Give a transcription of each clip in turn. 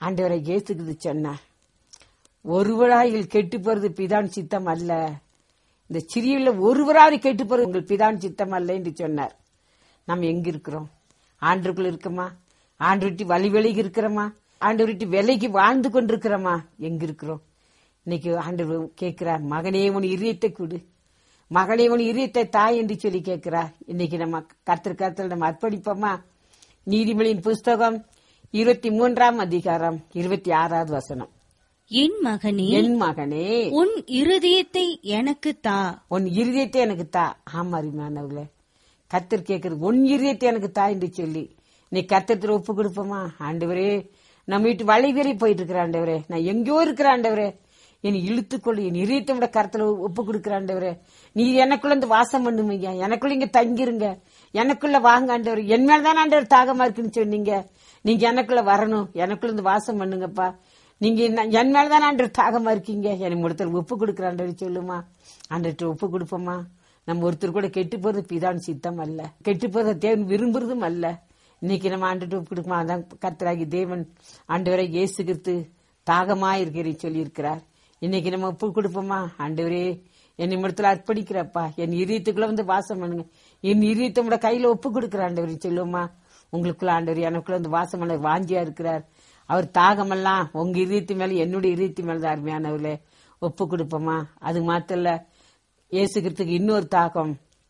ஆண்டவரை இயேசுக்கு சொன்னார் ஒருவராயில் கெட்டு போறது பிதான் சித்தம் அல்ல இந்த சிறியுள்ள ஒருவராவது கெட்டு போறது உங்கள் பிதான் சித்தம் அல்ல என்று சொன்னார் நாம் எங்க இருக்கிறோம் ஆண்டுக்குள்ள இருக்கோமா ஆண்டு விட்டு வழி விலகி இருக்கிறோமா ஆண்டு விட்டு விலைக்கு வாழ்ந்து கொண்டிருக்கிறோமா எங்க இருக்கிறோம் இன்னைக்கு ஆண்டு கேட்கிறார் மகனே உன் இதயத்தை கொடு மகனே உன் இதயத்தை தாய் என்று சொல்லி கேட்கிறார் இன்னைக்கு நம்ம கர்த்தர் கர்த்தர் நம்ம அர்ப்பணிப்போமா நீதிமொழியின் புஸ்தகம் இருபத்தி மூன்றாம் அதிகாரம் இருபத்தி ஆறாவது வசனம் என் மகனே என் மகனே உன் இருதயத்தை எனக்கு தா உன் இருதயத்தை எனக்கு தா ஆமா அருமையானவர்களே கத்தர் கேட்கறது உன் இருதயத்தை எனக்கு தா என்று சொல்லி நீ கத்தத்துல ஒப்பு கொடுப்போமா ஆண்டவரே நம்ம வீட்டு வளைவேறி போயிட்டு இருக்கிற ஆண்டவரே நான் எங்கேயோ இருக்கிற ஆண்டவரே என் இழுத்துக்கொள்ளு என் இதயத்தை விட கருத்துல ஒப்பு கொடுக்கிற ஆண்டவரே நீ எனக்குள்ள வந்து வாசம் பண்ணுவீங்க எனக்குள்ள இங்க தங்கிருங்க எனக்குள்ள வாங்க ஆண்டவர் என் மேலதான் ஆண்டவர் தாகமா இருக்குன்னு சொன்னீங்க நீங்க எனக்குள்ள வரணும் எனக்குள்ள இருந்து வாசம் பண்ணுங்கப்பா நீங்க என்ன- என் மேலதான் ஆண்டவர் தாகமா இருக்கீங்க எனக்கு ஒருத்தர் ஒப்பு கொடுக்குற ஆண்டவர் சொல்லுமா ஆண்டவர்கிட்ட ஒப்பு கொடுப்போமா நம்ம ஒருத்தர் கூட கெட்டு போறது பிதான் சித்தம் அல்ல கெட்டு போறத தேவன் விரும்புறதும் அல்ல இன்னைக்கு நம்ம ஆண்டுட்டு ஒப்பு கொடுக்குமா அதான் கர்த்தராகி தேவன் ஆண்டவரை இயேசு கிறிஸ்து தாகமா இருக்கிறேன் சொல்லி இருக்கிறார் இன்னைக்கு நம்ம ஒப்பு கொடுப்போமா ஆண்டவரே என் இடத்துல அர்ப்பணிக்கிறப்பா என் இதயத்துக்குள்ள வந்து வாசம் பண்ணுங்க என் இதயத்தை உங்களோட கையில ஒப்பு கொடுக்குற ஆண்டவரே சொல்லுவோமா உங்களுக்குள்ள ஆண்டவர் எனக்குள்ள வந்து வாசம் பண்ண வாஞ்சியா இருக்கிறார் அவர் தாகமெல்லாம் உங்க இதயத்து மேல என்னுடைய இதயத்து மேல தான் அருமையானவர்களே ஒப்பு கொடுப்போமா அது மாத்திரம் இல்ல இயேசுகிறதுக்கு இன்னொரு தாகம்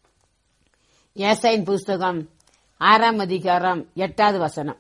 ஏசாயின் புஸ்தகம் ஆறாம் அதிகாரம் எட்டாவது வசனம்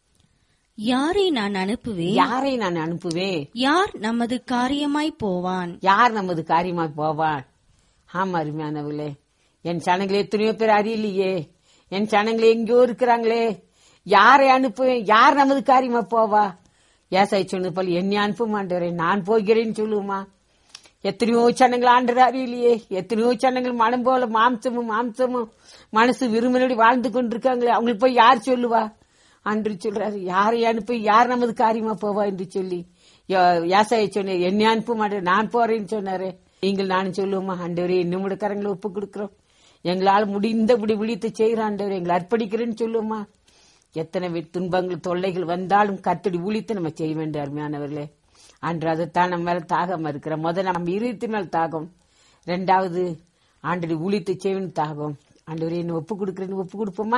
யாரை நான் அனுப்புவேன் யாரை நான் அனுப்புவேன் யார் நமது காரியமாய் போவான் யார் நமது காரியமா போவான் ஆமா அருமையானவர்களே என் சனங்களே எத்தனையோ பேர் அறியலையே என் சனங்களே எங்கேயோ இருக்கிறாங்களே யாரை அனுப்புவேன் யார் நமது காரியமா போவா ஏசாய் சொன்னது போல என்னை அனுப்ப மாட்டேறே நான் போகிறேன்னு சொல்லுவோமா எத்தனையோ சனங்கள் ஆண்டர் அறியலையே எத்தனையோ சனங்கள் மனம் போல மாம்சமும் மாம்சமும் மனசு விரும்பினபடி வாழ்ந்து கொண்டிருக்காங்களே அவங்களுக்கு போய் யார் சொல்லுவா அன்று சொல்றாரு யாரை அனுப்பி யார் நமது காரியமா போவா என்று சொல்லி யாசாய சொன்ன என்னை அனுப்ப மாட்டேன் நான் போறேன்னு சொன்னாரு நீங்கள் நானும் சொல்லுவோமா ஆண்டவரே இன்னும் கரங்களை ஒப்பு கொடுக்கிறோம் எங்களால் முடிந்தபடி விழித்து செய்கிற ஆண்டவரே எங்களை அர்ப்பணிக்கிறேன்னு சொல்லுவோமா எத்தனை வி- துன்பங்கள் தொல்லைகள் வந்தாலும் கத்தடி ஊழித்து நம்ம செய்ய வேண்டும் அருமையானவர்களே அன்று அதைத்தான் நம்ம மேல தாகம் இருக்கிற முதல்ல நம்ம இருபத்தி மேல் தாகம் ரெண்டாவது ஆண்டடி ஊழித்து செய்வன் தாகம் ஆண்டவரே என்ன ஒப்பு கொடுக்கிறேன்னு ஒப்பு கொடுப்போமா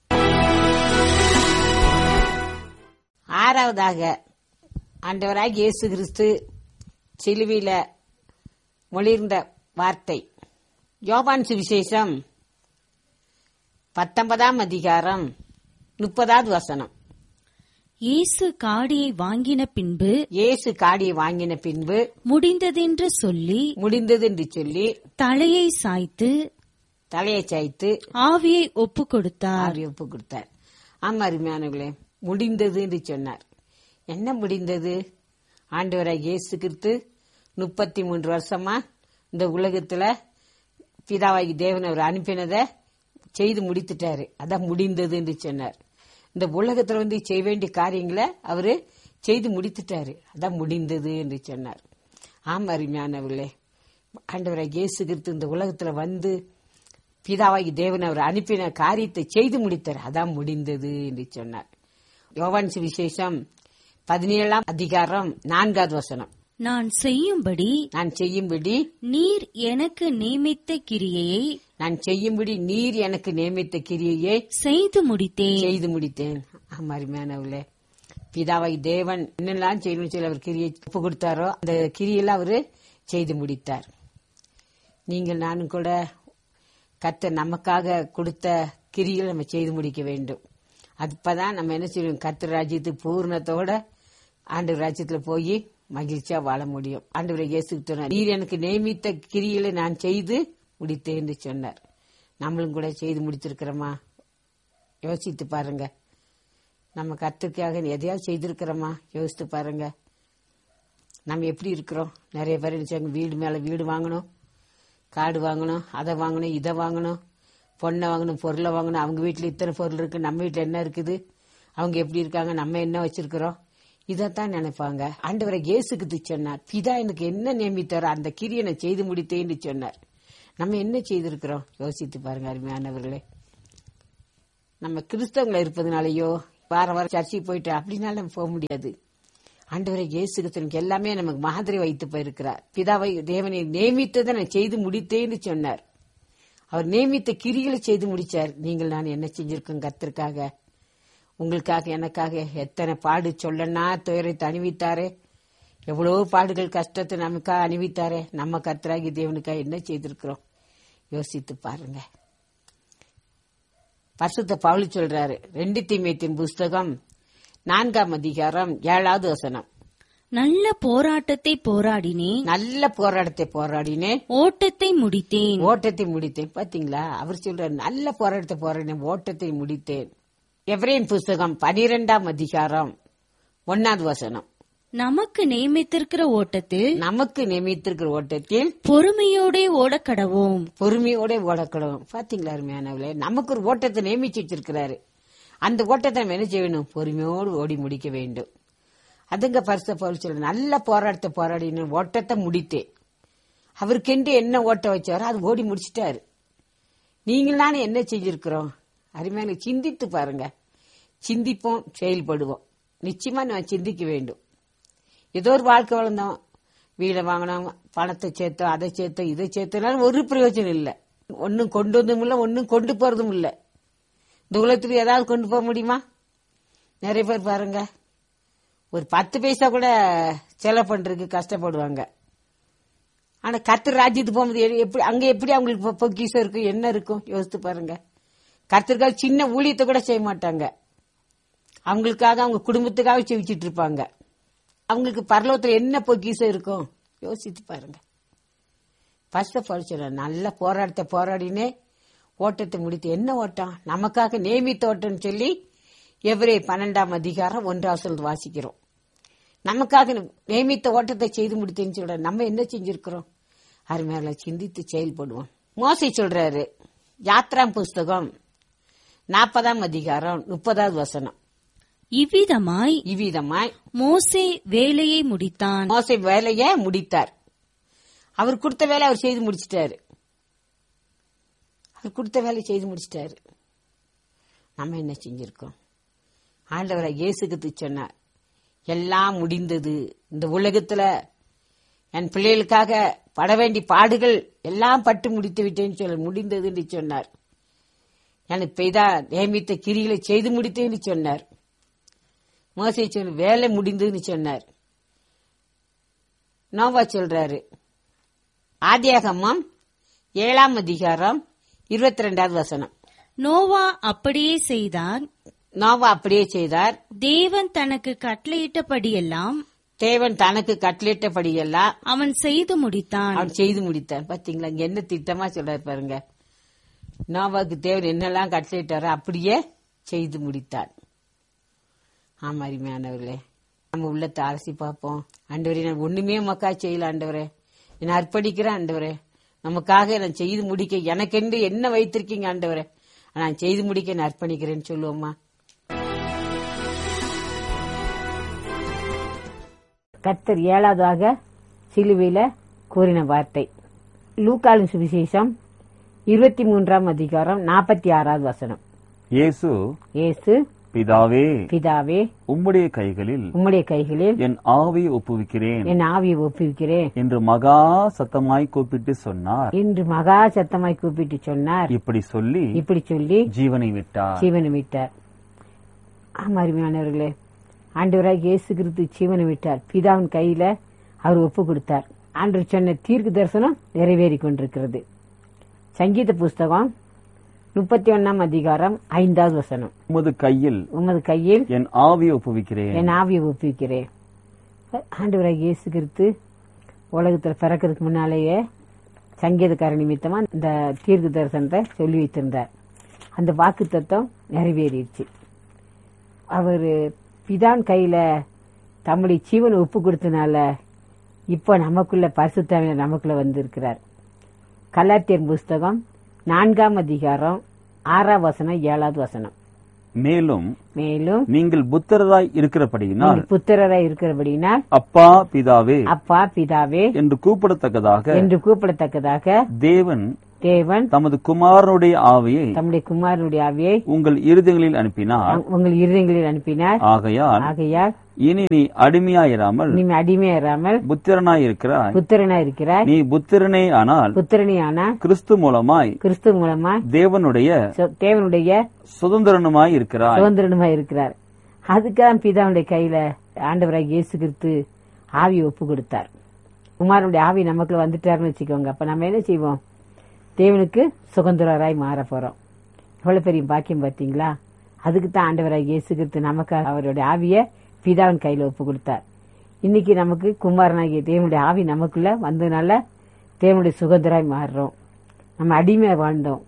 ஆறாவதாக ஆண்டவராக இயேசு கிறிஸ்து சிலுவையில மொழிர்ந்த வார்த்தை யோபான் சுவிசேஷம் பத்தொன்பதாம் அதிகாரம் முப்பதாவது வசனம் இயேசு காடியை வாங்கின பின்பு இயேசு காடியை வாங்கின பின்பு முடிந்ததென்று சொல்லி முடிந்தது என்று சொல்லி தலையை சாய்த்து தலையை சாய்த்து ஆவியை ஒப்பு கொடுத்தார் ஆவி ஒப்பு கொடுத்தார் ஆமா அருமையானவர்களே முடிந்தது என்று சொன்னார் என்ன முடிந்தது ஆண்டவராக இயேசு கிறிஸ்து முப்பத்தி மூன்று வருஷமா இந்த உலகத்துல பிதாவாகி தேவன் அவர் அனுப்பினதை செய்து முடித்துட்டாரு அதான் முடிந்தது என்று சொன்னார் இந்த உலகத்துல வந்து செய்ய வேண்டிய காரியங்களை அவரு செய்து முடித்துட்டாரு அதான் முடிந்தது என்று சொன்னார் ஆமா அருமையானவர்களே ஆண்டவராக இயேசு கிறிஸ்து இந்த உலகத்துல வந்து பிதாவாகி தேவன் அவர் அனுப்பின காரியத்தை செய்து முடித்தார் அதான் முடிந்தது என்று சொன்னார் யோவான் சுவிசேஷம் பதினேழாம் அதிகாரம் நான்காவது வசனம் நான் செய்யும்படி நான் செய்யும்படி நீர் எனக்கு நியமித்த கிரியையை நான் செய்யும்படி நீர் எனக்கு நியமித்த கிரியையை செய்து முடித்தேன் செய்து முடித்தேன் ஆமா அருமையானவர்களே பிதாவை தேவன் என்னெல்லாம் செய்யணும்னு சொல்லி அவர் கிரியை ஒப்பு கொடுத்தாரோ அந்த கிரியெல்லாம் அவரு செய்து முடித்தார் நீங்கள் நானும் கூட கத்த நமக்காக கொடுத்த கிரியை நம்ம செய்து முடிக்க வேண்டும் அப்பதான் நம்ம என்ன செய்வோம் கர்த்தர் ராஜ்யத்துக்கு பூர்ணத்தோட ஆண்டு ராஜ்யத்துல போய் மகிழ்ச்சியா வாழ முடியும் ஆண்டவரை இயேசு சொன்னார் நீர் எனக்கு நியமித்த கிரிகளை நான் செய்து முடித்தேன் என்று சொன்னார் நம்மளும் கூட செய்து முடிச்சிருக்கிறோமா யோசித்து பாருங்க நம்ம கத்துக்காக எதையாவது செய்திருக்கிறோமா யோசித்து பாருங்க நம்ம எப்படி இருக்கிறோம் நிறைய பேர் நினைச்சாங்க வீடு மேல வீடு வாங்கணும் காடு வாங்கணும் அதை வாங்கணும் இதை வாங்கணும் பொண்ணை வாங்கணும் பொருளை வாங்கணும் அவங்க வீட்டில் இத்தனை பொருள் இருக்கு நம்ம வீட்டில் என்ன இருக்குது அவங்க எப்படி இருக்காங்க நம்ம என்ன வச்சிருக்கிறோம் இதைத்தான் நினைப்பாங்க ஆண்டவரை இயேசுக்கு சொன்னார் பிதா எனக்கு என்ன நியமித்தாரோ அந்த கிரியை நான் செய்து முடித்தேன்னு சொன்னார் நம்ம என்ன செய்திருக்கிறோம் யோசித்து பாருங்க அருமையானவர்களே நம்ம கிறிஸ்தவங்கள இருப்பதுனாலயோ வார வாரம் சர்ச்சைக்கு போயிட்டு அப்படின்னால நம்ம போக முடியாது ஆண்டவரை இயேசுக்கு எல்லாமே நமக்கு மாதிரி வைத்து போயிருக்கிறார் பிதாவை தேவனை நியமித்ததை நான் செய்து முடித்தேன்னு சொன்னார் அவர் நியமித்த கிரிகளை செய்து முடிச்சார் நீங்கள் நான் என்ன செஞ்சிருக்கோம் கத்திற்காக உங்களுக்காக எனக்காக எத்தனை பாடு சொல்லனா துயரத்தை அணிவித்தாரே எவ்வளவோ பாடுகள் கஷ்டத்தை நமக்காக அணிவித்தாரே நம்ம கர்த்தராகி தேவனுக்காக என்ன செய்திருக்கிறோம் யோசித்து பாருங்க பசுத்த பவுல் சொல்றாரு ரெண்டு தீமையத்தின் புஸ்தகம் நான்காம் அதிகாரம் ஏழாவது வசனம் நல்ல போராட்டத்தை போராடினேன் நல்ல போராட்டத்தை போராடினேன் ஓட்டத்தை முடித்தேன் ஓட்டத்தை முடித்தேன் பாத்தீங்களா அவர் சொல்றாரு நல்ல போராட்டத்தை போராடினேன் ஓட்டத்தை முடித்தேன் எவரேன் புஸ்தகம் பனிரெண்டாம் அதிகாரம் ஒன்னாவது வசனம் நமக்கு நியமித்திருக்கிற ஓட்டத்தில் நமக்கு நியமித்திருக்கிற ஓட்டத்தில் பொறுமையோடே ஓடக் கடவோம் பொறுமையோட ஓடக்கணும் பாத்தீங்களா அருமையானவர்களே நமக்கு ஒரு ஓட்டத்தை நியமிச்சு வச்சிருக்கிறாரு அந்த ஓட்டத்தை நம்ம என்ன செய்யணும் பொறுமையோடு ஓடி முடிக்க வேண்டும் அதுங்க பரிசு பவுல் சொல்ற நல்ல போராட்டத்தை போராடினேன் ஓட்டத்தை முடித்தேன் அவருக்கென்று என்ன ஓட்ட வச்சாரோ அது ஓடி முடிச்சிட்டாரு நீங்கள் நானே என்ன செஞ்சிருக்கிறோம் அருமையான சிந்தித்து பாருங்க சிந்திப்போம் செயல்படுவோம் நிச்சயமா நம்ம சிந்திக்க வேண்டும் ஏதோ ஒரு வாழ்க்கை வளர்ந்தோம் வீடை வாங்கினோம் பணத்தை சேர்த்தோம் அதை சேர்த்தோம் இதை சேர்த்தனால ஒரு பிரயோஜனம் இல்லை ஒன்னும் கொண்டு வந்ததும் இல்லை ஒன்னும் கொண்டு போறதும் இல்லை இந்த உலகத்துக்கு ஏதாவது கொண்டு போக முடியுமா நிறைய பேர் பாருங்க ஒரு பத்து பைசா கூட செலவு பண்றதுக்கு கஷ்டப்படுவாங்க ஆனா கர்த்தர் ராஜ்யத்துக்கு போகும்போது எ- எப்படி அங்க எப்படி அவங்களுக்கு பொ- பொக்கிஷம் இருக்கும் என்ன இருக்கும் யோசித்து பாருங்க கர்த்தருக்காக சின்ன ஊழியத்தை கூட செய்ய மாட்டாங்க அவங்களுக்காக அவங்க குடும்பத்துக்காக செவிச்சிட்டு இருப்பாங்க அவங்களுக்கு பரலோகத்துல என்ன பொக்கிஷம் இருக்கும் யோசித்து பாருங்க ஃபர்ஸ்ட் ஆஃப் ஆல் சொல்ல நல்ல போராட்டத்தை போராடினே ஓட்டத்தை முடித்து என்ன ஓட்டம் நமக்காக நியமித்த ஓட்டம்னு சொல்லி எவரே பன்னெண்டாம் அதிகாரம் ஒன்றாவது சொல்றது வாசிக்கிறோம் நமக்காக நியமித்த ஓட்டத்தை செய்து முடித்தேன்னு சொல்ற நம்ம என்ன செஞ்சிருக்கிறோம் அருமையால சிந்தித்து செயல்படுவோம் மோசை சொல்றாரு யாத்ராம் புஸ்தகம் நாற்பதாம் அதிகாரம் முப்பதாவது வசனம் இவ்விதமாய் இவ்விதமாய் மோசே வேலையை முடித்தான் மோசை வேலையை முடித்தார் அவர் கொடுத்த வேலை அவர் செய்து முடிச்சிட்டாரு அவர் கொடுத்த வேலையை செய்து முடிச்சிட்டாரு நம்ம என்ன செஞ்சிருக்கோம் ஆண்டவரை இயேசுக்கு சொன்னார் எல்லாம் முடிந்தது இந்த உலகத்துல என் பிள்ளைகளுக்காக பட வேண்டிய பாடுகள் எல்லாம் பட்டு முடித்து விட்டேன்னு சொல்ல முடிந்தது என்று சொன்னார் எனக்கு பெய்தா நியமித்த கிரிகளை செய்து முடித்தேன்னு சொன்னார் மோசை சொன்ன வேலை முடிந்ததுன்னு சொன்னார் நோவா சொல்றாரு ஆதியாகமம் ஏழாம் அதிகாரம் இருபத்தி ரெண்டாவது வசனம் நோவா அப்படியே செய்தான் நோவா அப்படியே செய்தார் தேவன் தனக்கு கட்டளையிட்டபடியெல்லாம் தேவன் தனக்கு கட்டளிட்டபடியெல்லாம் அவன் செய்து முடித்தான் அவன் செய்து முடித்தான் பாத்தீங்களா இங்க என்ன திட்டமா சொல்றாரு பாருங்க நோவாக்கு தேவன் என்னெல்லாம் கட்டளிட்டாரோ அப்படியே செய்து முடித்தான் ஆமா அருமையானவர்களே நம்ம உள்ளத்தை அலசி பார்ப்போம் ஆண்டவரே நான் ஒண்ணுமே மக்கா செய்யல ஆண்டவரே நான் அர்ப்பணிக்கிறேன் ஆண்டவரே நமக்காக நான் செய்து முடிக்க எனக்கென்று என்ன வைத்திருக்கீங்க ஆண்டவரே நான் செய்து முடிக்க நான் அர்ப்பணிக்கிறேன்னு சொல்லுவோமா கர்த்தர் ஏழாவதாக சிலுவையில கூறின வார்த்தை லூக்காலின் சுவிசேஷம் இருபத்தி மூன்றாம் அதிகாரம் நாற்பத்தி ஆறாவது வசனம் இயேசு இயேசு பிதாவே பிதாவே உம்முடைய கைகளில் உம்முடைய கைகளில் என் ஆவியை ஒப்புவிக்கிறேன் என் ஆவியை ஒப்புவிக்கிறேன் என்று மகா சத்தமாய் கூப்பிட்டு சொன்னார் என்று மகா சத்தமாய் கூப்பிட்டு சொன்னார் இப்படி சொல்லி இப்படி சொல்லி ஜீவனை விட்டார் ஜீவனை விட்டார் ஆமா அருமையானவர்களே ஆண்டவராக இயேசு கிறிஸ்து ஜீவனை விட்டார் பிதாவின் கையில அவர் ஒப்பு கொடுத்தார் ஆண்டவர் சொன்ன தீர்க்கு தரிசனம் நிறைவேறி கொண்டிருக்கிறது சங்கீத புஸ்தகம் முப்பத்தி ஒன்னாம் அதிகாரம் ஐந்தாவது வசனம் உமது கையில் உமது கையில் என் ஆவியை ஒப்புவிக்கிறேன் என் ஆவியை ஒப்புவிக்கிறேன் ஆண்டவராக இயேசு கிறிஸ்து உலகத்துல பிறக்கிறதுக்கு முன்னாலேயே சங்கீதக்கார நிமித்தமா இந்த தீர்க்கு தரிசனத்தை சொல்லி வைத்திருந்தார் அந்த வாக்கு தத்துவம் நிறைவேறிடுச்சு அவர் பிதான் கையில தம்முடைய ஜீவனை ஒப்பு கொடுத்தனால இப்போ நமக்குள்ள பரிசுத்தாவில நமக்குள்ள வந்திருக்கிறார் கலாத்தியர் புஸ்தகம் நான்காம் அதிகாரம் ஆறாம் வசனம் ஏழாவது வசனம் மேலும் மேலும் நீங்கள் புத்திரராய் இருக்கிறபடியினால் நீங்கள் புத்திரராய் இருக்கிறபடினால் அப்பா பிதாவே அப்பா பிதாவே என்று கூப்பிடத்தக்கதாக என்று கூப்பிடத்தக்கதாக தேவன் தேவன் தமது குமாரனுடைய ஆவியை தம்முடைய குமாரனுடைய ஆவியை உங்கள் இருதயங்களில் அனுப்பினார் உங்கள் இருதயங்களில் அனுப்பினார் ஆகையால் ஆகையால் இனி நீ அடிமையாயிராமல் நீ அடிமையாராமல் புத்திரனாயிருக்கிறாய் புத்திரனா இருக்கிறாய் நீ புத்திரனே ஆனால் புத்திரனே ஆனா கிறிஸ்து மூலமாய் கிறிஸ்து மூலமா தேவனுடைய சு- தேவனுடைய சுதந்திரனுமாய் இருக்கிறாய் சுதந்திரமா இருக்கிறார் அதுக்குதான் பிதாவுடைய கையில ஆண்டவராக இயேசு கிறிஸ்து ஆவி ஒப்பு கொடுத்தார் குமாரனுடைய ஆவி நமக்குள்ள வந்துட்டாருன்னு வச்சுக்கோங்க அப்ப நம்ம என்ன செய்வோம் தேவனுக்கு சுதந்திரராய் மாற போறோம் எவ்வளவு பெரிய பாக்கியம் பார்த்தீங்களா அதுக்கு தான் ஆண்டவராக இயேசு கிறிஸ்து நமக்கு அவருடைய ஆவிய பிதாவின் கையில ஒப்பு கொடுத்தார் இன்னைக்கு நமக்கு குமாரனாகிய தேவனுடைய ஆவி நமக்குள்ள வந்ததுனால தேவனுடைய சுதந்திராய் மாறுறோம் நம்ம அடிமையா வாழ்ந்தோம்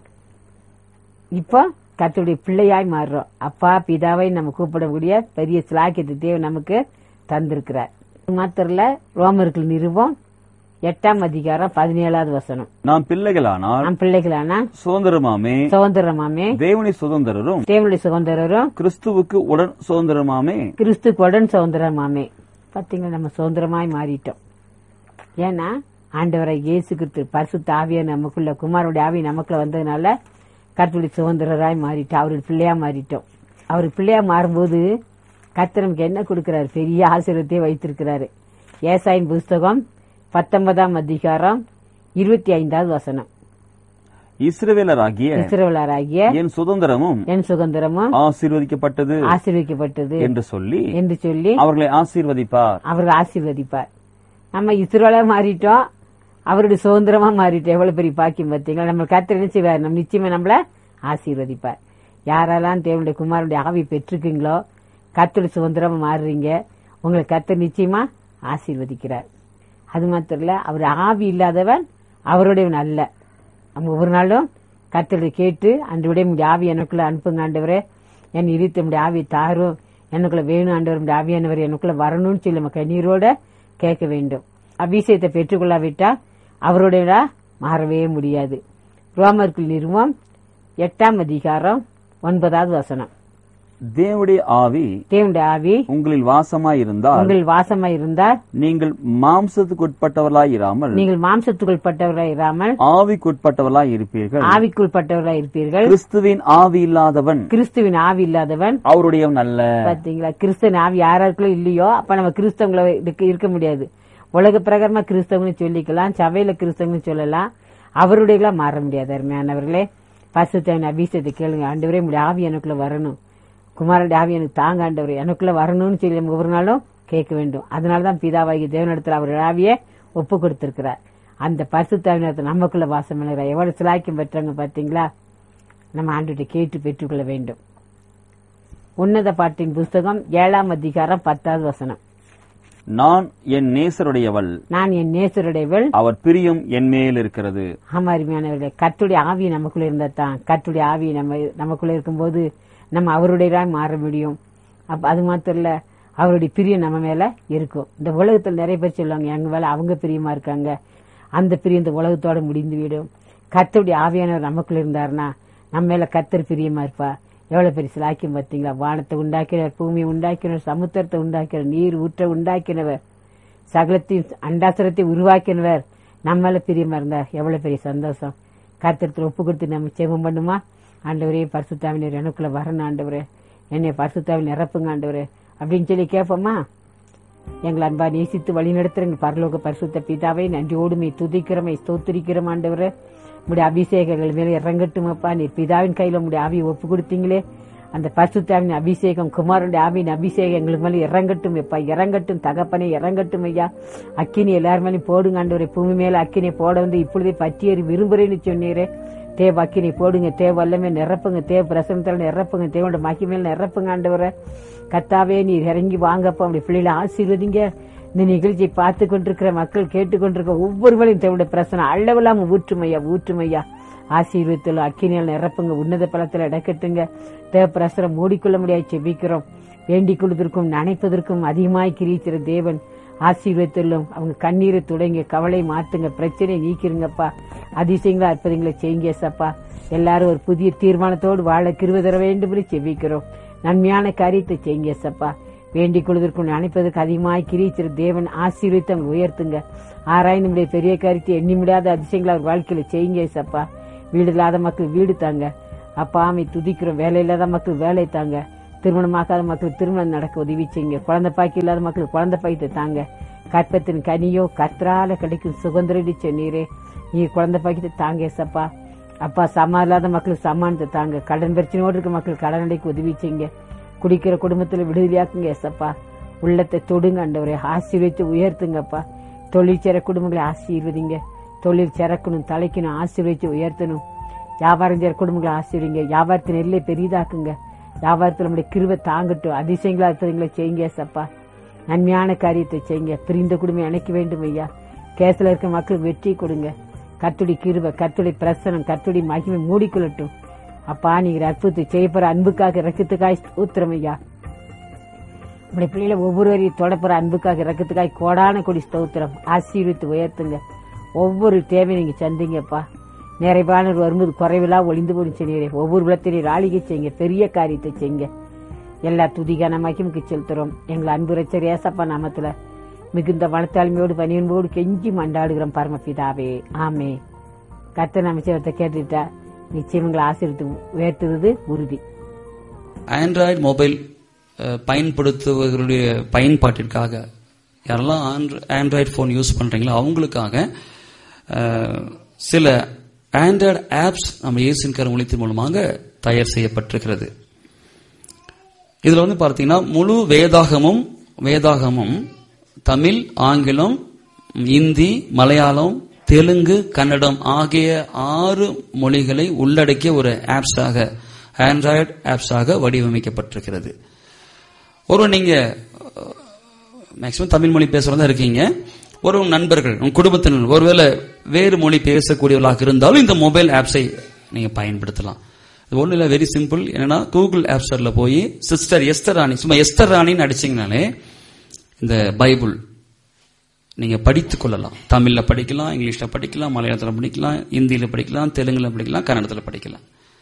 இப்போ கர்த்தருடைய பிள்ளையாய் மாறுறோம் அப்பா பிதாவை நம்ம கூப்பிடக்கூடிய பெரிய சிலாக்கியத்தை தேவன் நமக்கு தந்திருக்கிறார் மாத்திரல ரோமர்கள் நிறுவம் எட்டாம் அதிகாரம் பதினேழாவது வசனம் நாம் பிள்ளைகளானால் நம் பிள்ளைகளானா சுதந்திரமாமே சுதந்திரமாமே தேவனி சுதந்திரரும் தேவனுடைய சுதந்திரரும் கிறிஸ்துவுக்கு உடன் சுதந்திரமாமே கிறிஸ்து உடன் சுதந்திரமாமே பாத்தீங்களா நம்ம சுதந்திரமாய் மாறிட்டோம் ஏன்னா ஆண்டவரை இயேசு கிறிஸ்து பரிசுத்த ஆவியா நமக்குள்ள குமாரோட ஆவி நமக்குள்ள வந்ததுனால கர்த்தருடைய சுதந்திரராய் மாறிட்டோம் அவருடைய பிள்ளையா மாறிட்டோம் அவர் பிள்ளையா மாறும்போது கர்த்தர் நமக்கு என்ன கொடுக்கிறாரு பெரிய ஆசீர்வத்தை வைத்திருக்கிறாரு ஏசாயின் புஸ்தகம் பத்தொன்பதாம் அதிகாரம் இருபத்தி ஐந்தாவது வசனம் இஸ்ரவேலராகிய இஸ்ரவேலராகிய என் சுதந்திரமும் என் சுதந்திரமும் ஆசீர்வதிக்கப்பட்டது ஆசீர்வதிக்கப்பட்டது என்று சொல்லி என்று சொல்லி அவர்களை ஆசீர்வதிப்பார் அவர் ஆசீர்வதிப்பார் நம்ம இஸ்ரோலா மாறிட்டோம் அவருடைய சுதந்திரமா மாறிட்டோம் எவ்வளவு பெரிய பாக்கியம் பார்த்தீங்களா நம்ம கர்த்தர் என்ன செய்வார் நம்ம நிச்சயமா நம்மள ஆசீர்வதிப்பார் யாரெல்லாம் தேவனுடைய குமாரனுடைய ஆவி பெற்றுக்கீங்களோ கர்த்தருடைய சுதந்திரமா மாறுறீங்க உங்களை கர்த்தர் நிச்சயமா ஆசீர்வதிக்கிறார் அது மாத்திரம் இல்ல அவர் ஆவி இல்லாதவன் அவருடையவன் அல்ல நம்ம ஒவ்வொரு நாளும் கர்த்தருடைய கேட்டு அன்று விட உடைய ஆவி எனக்குள்ள அனுப்புங்க ஆண்டவரே என் இடித்த உடைய ஆவி தாரும் எனக்குள்ள வேணும் ஆண்டவர் உடைய ஆவியானவர் எனக்குள்ள வரணும்னு சொல்லி நம்ம கண்ணீரோட கேட்க வேண்டும் அபிஷேகத்தை பெற்றுக்கொள்ளாவிட்டா அவருடைய மாறவே முடியாது ரோமர்கள் நிறுவம் எட்டாம் அதிகாரம் ஒன்பதாவது வசனம் தேவனுடைய ஆவி தேவனுடைய ஆவி உங்களில் வாசமாயிருந்தால் உங்கள் வாசமா இருந்தால் நீங்கள் மாம்சத்துக்கு உட்பட்டவர்களாய் இராமல் நீங்கள் மாம்சத்துக்குள் பட்டவராய் இராமல் ஆவிக்குட்பட்டவர்களாய் இருப்பீர்கள் ஆவிக்குள் பட்டவராய் இருப்பீர்கள் கிறிஸ்துவின் ஆவி இல்லாதவன் கிறிஸ்துவின் ஆவி இல்லாதவன் அவருடையவன் அல்ல பாத்தீங்களா கிறிஸ்தவன் ஆவி யாராருக்குள்ள இல்லையோ அப்ப நம்ம கிறிஸ்தவங்கள இருக்க- இருக்க முடியாது உலக பிரகாரமா கிறிஸ்தவங்கன்னு சொல்லிக்கலாம் சபையில கிறிஸ்தவங்கன்னு சொல்லலாம் அவருடைய மாற முடியாது அருமையானவர்களே பசுத்தவன் அபிஷேகத்தை கேளுங்க ஆண்டவரே உங்களுடைய ஆவி எனக்குள்ள வரணும் குமாரனுடைய ஆவி எனக்கு தாங்க ஆண்டவர் எனக்குள்ள வரணும்னு சொல்லி நம்ம ஒவ்வொரு நாளும் கேட்க வேண்டும் அதனாலதான் பிதாவாகி தேவனிடத்துல அவர் ஆவியை ஒப்பு கொடுத்திருக்கிறார் அந்த பரிசுத்தாவினத்தை நமக்குள்ள வாசம் பண்ணுகிறார் எவ்வளவு சிலாக்கியம் பெற்றவங்க பாத்தீங்களா நம்ம ஆண்டுகிட்ட கேட்டு பெற்றுக்கொள்ள வேண்டும் உன்னத பாட்டின் புஸ்தகம் ஏழாம் அதிகாரம் பத்தாவது வசனம் நான் என் நேசருடையவள் நான் என் நேசருடையவள் அவர் பிரியம் என் மேல் இருக்கிறது ஆமா அருமையானவர்களே கத்துடைய ஆவி நமக்குள்ள இருந்தா தான் கத்துடைய ஆவி நம்ம நமக்குள்ள இருக்கும்போது நம்ம அவருடையதான் மாற முடியும் அப்ப அது மாத்திரம் இல்ல அவருடைய பிரியம் நம்ம மேல இருக்கும் இந்த உலகத்துல நிறைய பேர் சொல்லுவாங்க எங்க மேல அவங்க பிரியமா இருக்காங்க அந்த பிரியம் இந்த உலகத்தோட முடிந்து விடும் கத்துடைய ஆவியானவர் நமக்குள்ள இருந்தாருன்னா நம்ம மேல கத்தர் பிரியமா இருப்பா எவ்வளவு பெரிய சிலாக்கியம் பார்த்தீங்களா வானத்தை உண்டாக்கினவர் பூமியை உண்டாக்கினவர் சமுத்திரத்தை உண்டாக்கினவர் நீர் ஊற்ற உண்டாக்கினவர் சகலத்தையும் அண்டாசுரத்தை உருவாக்கினவர் நம்மள பிரியமா இருந்தா எவ்வளவு பெரிய சந்தோஷம் கத்திரத்தில் ஒப்பு கொடுத்து நம்ம செபம் பண்ணுமா ஆண்டவரே பரிசுத்தாவினர் எனக்குள்ள வரணும் ஆண்டவரே என்னை பரிசுத்தாவில் நிரப்புங்க ஆண்டவரே அப்படின்னு சொல்லி கேட்போமா எங்களை அன்பா நேசித்து வழி நடத்துறங்க பரலோக பரிசுத்த பிதாவை நன்றியோடுமை துதிக்கிறமை ஸ்தோத்திரிக்கிறோம் ஆண்டவரே உடைய அபிஷேகங்கள் மேல இறங்கட்டும் அப்பா நீர் பிதாவின் கையில உடைய ஆவியை ஒப்பு கொடுத்தீங்களே அந்த பரிசுத்தாவின் அபிஷேகம் குமாரனுடைய ஆவியின் அபிஷேகம் எங்களுக்கு மேல இறங்கட்டும் எப்பா இறங்கட்டும் தகப்பனே இறங்கட்டும் ஐயா அக்கினி எல்லாரும் மேலேயும் போடுங்க ஆண்டவரே பூமி மேல அக்கினை போட வந்து இப்பொழுதே பற்றியறி விரும்புறேன்னு சொன்னீரே தேவ அக்கினை போடுங்க தேவ வல்லமே நிரப்புங்க தேவ பிரசனத்தால நிரப்புங்க தேவோட மகிமையில நிரப்புங்க ஆண்டவரை கத்தாவே நீர் இறங்கி வாங்கப்பா அப்படி பிள்ளைகளை ஆசீர்வதிங்க இந்த நிகழ்ச்சியை பார்த்து கொண்டிருக்கிற மக்கள் கேட்டுக்கொண்டிருக்க ஒவ்வொருவரையும் தேவடைய பிரசனை அளவில்லாம ஊற்றுமையா ஊற்றுமையா ஆசீர்வத்தில் அக்கினியால் நிரப்புங்க உன்னத பலத்தில் இடக்கட்டுங்க தேவ பிரசரம் மூடிக்கொள்ள முடியாது செபிக்கிறோம் வேண்டிக் கொள்வதற்கும் நினைப்பதற்கும் அதிகமாய் கிரிக்கிற தேவன் ஆசீர்வத்திலும் அவங்க கண்ணீரை தொடங்க கவலை மாத்துங்க பிரச்சனையை நீக்கிருங்கப்பா அதிசயங்களா அற்புதங்களை செய்யுங்க சப்பா எல்லாரும் ஒரு புதிய தீர்மானத்தோடு வாழ கிருவ தர வேண்டும் என்று செபிக்கிறோம் நன்மையான காரியத்தை செய்யுங்க சப்பா வேண்டிக் கொள்வதற்கு அனுப்பதற்கு அதிகமாய் கிரீச்சிரு தேவன் ஆசீர்வித்து அவங்க உயர்த்துங்க ஆராய் நம்முடைய பெரிய காரியத்தை எண்ணி முடியாத அதிசயங்களை அவர் வாழ்க்கையில செய்யுங்க ஏசப்பா வீடு இல்லாத மக்கள் வீடு தாங்க அப்பா அமை துதிக்கிறோம் வேலை இல்லாத மக்கள் வேலை தாங்க திருமணமாக்காத மக்கள் திருமணம் நடக்க உதவி செய்யுங்க குழந்தை பாக்கி இல்லாத மக்கள் குழந்தை பாய்த்து தாங்க கற்பத்தின் கனியோ கத்ரால கிடைக்கும் சுதந்திரடி சொன்னீரே நீ குழந்தை பாக்கிட்டு தாங்க ஏசப்பா அப்பா சமா இல்லாத மக்களுக்கு சமானத்தை தாங்க கடன் பிரச்சனையோடு இருக்க மக்கள் கடன் அடைக்க உதவி செய்யுங்க குடிக்கிற குடும்பத்துல விடுதலையாக்குங்க ஏசப்பா உள்ளத்தை தொடுங்க ஆண்டவரே ஆசீர்வதித்து உயர்த்துங்கப்பா தொழில் சேர குடும்பங்களை ஆசீர்வதிங்க தொழில் சிறக்கணும் தலைக்கணும் ஆசீர்வதித்து உயர்த்தணும் வியாபாரம் செய்யற குடும்பங்களை ஆசீர்வதிங்க வியாபாரத்தின் எல்லை பெரிதாக்குங்க வியாபாரத்தில் நம்முடைய கிருவை தாங்கட்டும் அதிசயங்களா இருக்கிறவங்களை செய்யுங்க ஏசப்பா நன்மையான காரியத்தை செய்யுங்க பிரிந்த குடும்பம் இணைக்க வேண்டும் ஐயா கேஸ்ல இருக்க மக்களுக்கு வெற்றி கொடுங்க கத்துடி கிருப கத்துடி பிரசனம் கத்துடி மகிமை மூடிக்கொள்ளட்டும் அப்பா நீங்க அற்புதத்தை செய்யப்படுற அன்புக்காக ரக்கத்துக்காய் ஸ்தோத்திரம் ஐயா உடைய பிள்ளைகளை ஒவ்வொருவரையும் தொடப்புற அன்புக்காக இறக்கத்துக்காக கோடான கொடி ஸ்தோத்திரம் ஆசீர்வித்து உயர்த்துங்க ஒவ்வொரு தேவையும் நீங்க சந்திங்கப்பா நிறைவானவர் வரும்போது குறைவிலா ஒளிந்து போய் செய்யுங்க ஒவ்வொரு விளத்திலையும் ஆளிகை செய்யுங்க பெரிய காரியத்தை செய்யுங்க எல்லா துதிகான மகிமுக்கு செலுத்துறோம் எங்களை அன்பு ரச்சர் ஏசப்பா நாமத்துல மிகுந்த வனத்தாழ்மையோடு பணியன்போடு கெஞ்சி மண்டாடுகிறோம் பரமபிதாவே ஆமே கத்த நமச்சத்தை கேட்டுட்டா நிச்சயம் எங்களை ஆசீர்வித்து உயர்த்துவது உறுதி ஆண்ட்ராய்டு மொபைல் அஹ், பயன்படுத்துவர்களுடைய பயன்பாட்டிற்காக யாரெல்லாம் ஆண்ட்ராய்டு ஃபோன் யூஸ் பண்றீங்களோ அவங்களுக்காக அஹ், சில ஆண்ட்ராய்டு ஆப்ஸ் நம்ம இயேசின் கருமொழித்தின் மூலமாக தயார் செய்யப்பட்டிருக்கிறது இதுல வந்து பார்த்தீங்கன்னா முழு வேதாகமும் வேதாகமும் தமிழ் ஆங்கிலம் இந்தி மலையாளம் தெலுங்கு கன்னடம் ஆகிய ஆறு மொழிகளை உள்ளடக்கிய ஒரு ஆப்ஸாக ஆண்ட்ராய்டு ஆப்ஸாக வடிவமைக்கப்பட்டிருக்கிறது ஒரு நீங்க மேக்சிமம் தமிழ் மொழி பேசுறதா இருக்கீங்க ஒரு உங்க நண்பர்கள் உங்க குடும்பத்தினர் ஒருவேளை வேறு மொழி பேசக்கூடியவர்களாக இருந்தாலும் இந்த மொபைல் ஆப்ஸை நீங்க பயன்படுத்தலாம் இது ஒண்ணு இல்ல வெரி சிம்பிள் என்னன்னா கூகுள் ஆப் ஸ்டோர்ல போய் சிஸ்டர் எஸ்தர் ராணி சும்மா எஸ்தர் ராணின்னு அடிச்சீங்கனாலே இந்த பைபிள் நீங்க படித்துக் கொள்ளலாம் தமிழ்ல படிக்கலாம் இங்கிலீஷ்ல படிக்கலாம் மலையாளத்துல படிக்கலாம் இந்தியில படிக்கலாம் தெலுங்குல படிக்கலாம் கன்னடத்துல படிக்கலாம்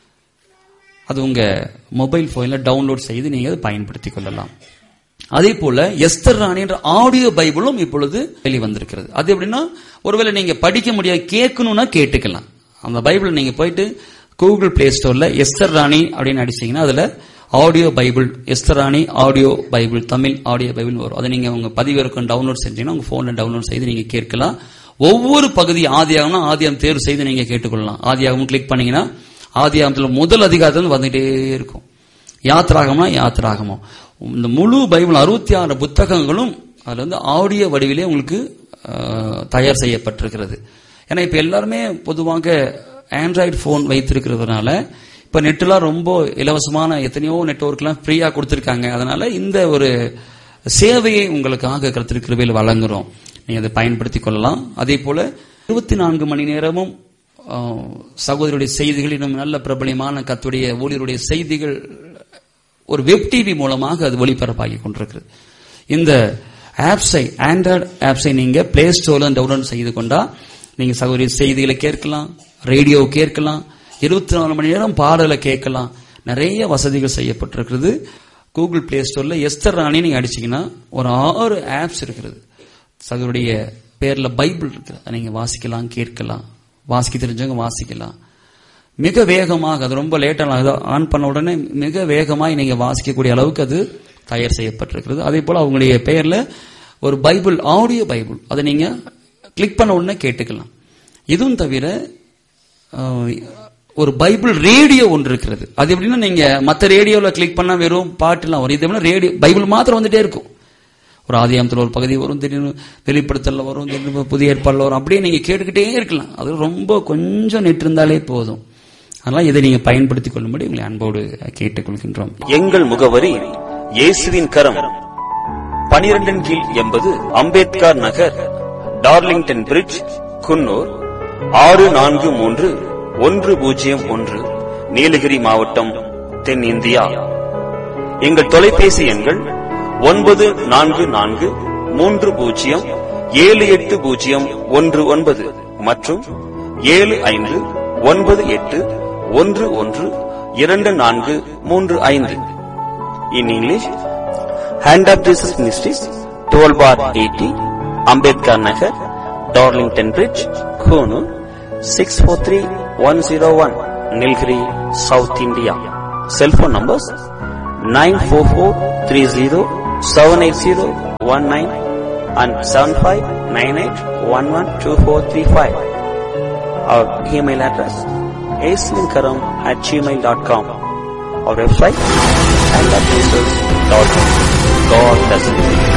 அது உங்க மொபைல் போன்ல டவுன்லோட் செய்து நீங்க அதை பயன்படுத்திக் கொள்ளலாம் அதே போல எஸ்தர் ராணி என்ற ஆடியோ பைபிளும் இப்பொழுது வெளிவந்திருக்கிறது அது எப்படின்னா ஒருவேளை நீங்க படிக்க முடியாது கேட்கணும்னா கேட்டுக்கலாம் அந்த பைபிள் நீங்க போயிட்டு கூகுள் பிளே ஸ்டோர்ல எஸ்தர் ராணி அப்படின்னு அடிச்சீங்கன்னா அதுல audio Bible Esther Rani audio Bible Tamil audio Bible வரும் அதை நீங்க உங்க பதிவிறக்கம் டவுன்லோட் செஞ்சீங்கன்னா உங்க போன்ல டவுன்லோட் செய்து நீங்க கேட்கலாம் ஒவ்வொரு பகுதி ஆதியாகம்னா ஆதியாகம் தேர்வு செய்து நீங்க கேட்டுக்கொள்ளலாம் ஆதியாகம் கிளிக் பண்ணீங்கன்னா ஆதியாகத்துல முதல் அதிகாரத்துல வந்துட்டே இருக்கும் யாத்ராகம்னா யாத்ராகமம் இந்த முழு பைபிள் அறுபத்தி ஆறு புத்தகங்களும் அதுல வந்து ஆடியோ வடிவிலே உங்களுக்கு அஹ், தயார் செய்யப்பட்டிருக்கிறது ஏன்னா இப்ப எல்லாருமே பொதுவாக ஆண்ட்ராய்டு போன் வைத்திருக்கிறதுனால இப்ப நெட்லாம் ரொம்ப இலவசமான எத்தனையோ நெட்வொர்க்லாம் ஃப்ரீயா கொடுத்திருக்காங்க அதனால இந்த ஒரு சேவையை உங்களுக்காக கருத்து கிருபையில் வழங்குறோம் நீங்க அதை பயன்படுத்திக் கொள்ளலாம் அதே போல இருபத்தி நான்கு மணி நேரமும் ஆஹ், சகோதரருடைய செய்திகள் இன்னும் நல்ல பிரபலியமான கத்துடைய ஊழியருடைய செய்திகள் ஒரு வெப் டிவி மூலமாக அது ஒளிபரப்பாகி கொண்டிருக்கிறது இந்த ஆப்ஸை ஆண்ட்ராய்டு ஆப்ஸை நீங்க பிளே ஸ்டோர்ல டவுன்லோட் செய்து கொண்டா நீங்க சகோதரி செய்திகளை கேட்கலாம் ரேடியோ கேட்கலாம் இருபத்தி நாலு மணி நேரம் பாடலை கேட்கலாம் நிறைய வசதிகள் செய்யப்பட்டிருக்கிறது கூகுள் பிளே ஸ்டோர்ல எஸ்தர் ராணி நீங்க அடிச்சீங்கன்னா ஒரு ஆறு ஆப்ஸ் இருக்கிறது சகோதரிய பேர்ல பைபிள் இருக்கு அதை நீங்க வாசிக்கலாம் கேட்கலாம் வாசிக்க தெரிஞ்சவங்க வாசிக்கலாம் மிக வேகமாக அது ரொம்ப லேட்டாக ஆன் பண்ண உடனே மிக வேகமாய் நீங்க வாசிக்கக்கூடிய அளவுக்கு அது தயார் செய்யப்பட்டிருக்கிறது அதே போல அவங்களுடைய பெயர்ல ஒரு பைபிள் ஆடியோ பைபிள் அதை நீங்க கிளிக் பண்ண உடனே கேட்டுக்கலாம் இதுவும் தவிர அஹ், ஒரு பைபிள் ரேடியோ ஒன்று இருக்கிறது அது எப்படின்னா நீங்க மற்ற ரேடியோல கிளிக் பண்ணா வெறும் பாட்டுலாம் வரும் இது எப்படின்னா ரேடியோ பைபிள் மாத்திரம் வந்துட்டே இருக்கும் ஒரு ஆதியாமத்தில் ஒரு பகுதி வரும் திடீர்னு வெளிப்படுத்தல வரும் திடீர்னு புதிய ஏற்பாடுல வரும் அப்படியே நீங்க கேட்டுக்கிட்டே இருக்கலாம் அது ரொம்ப கொஞ்சம் நெட் இருந்தாலே போதும் அதனால இதை நீங்க பயன்படுத்திக் கொள்ளும்படி உங்களை அன்போடு கேட்டுக்கொள்கின்றோம் எங்கள் முகவரி இயேசுவின் கரம் பனிரெண்டின் கீழ் எண்பது அம்பேத்கர் நகர் டார்லிங்டன் பிரிட்ஜ் குன்னூர் ஆறு நான்கு மூன்று ஒன்று பூஜ்ஜியம் ஒன்று நீலகிரி மாவட்டம் தென்னிந்தியா எங்கள் தொலைபேசி எண்கள் ஒன்பது நான்கு நான்கு மூன்று பூஜ்ஜியம் ஏழு எட்டு பூஜ்ஜியம் ஒன்று ஒன்பது மற்றும் ஏழு ஐந்து ஒன்பது எட்டு ஒன்று ஒன்று இரண்டு நான்கு மூன்று ஐந்து in English Hand of Jesus Ministries, 12 bar 80, Ambedkar Nagar, Darlington Bridge, Kunu, 643101, Nilgiri, South India. Cell phone numbers 94430-78019 and 7598112435. Our email address aslinkaram at gmail.com. Our website and God bless you.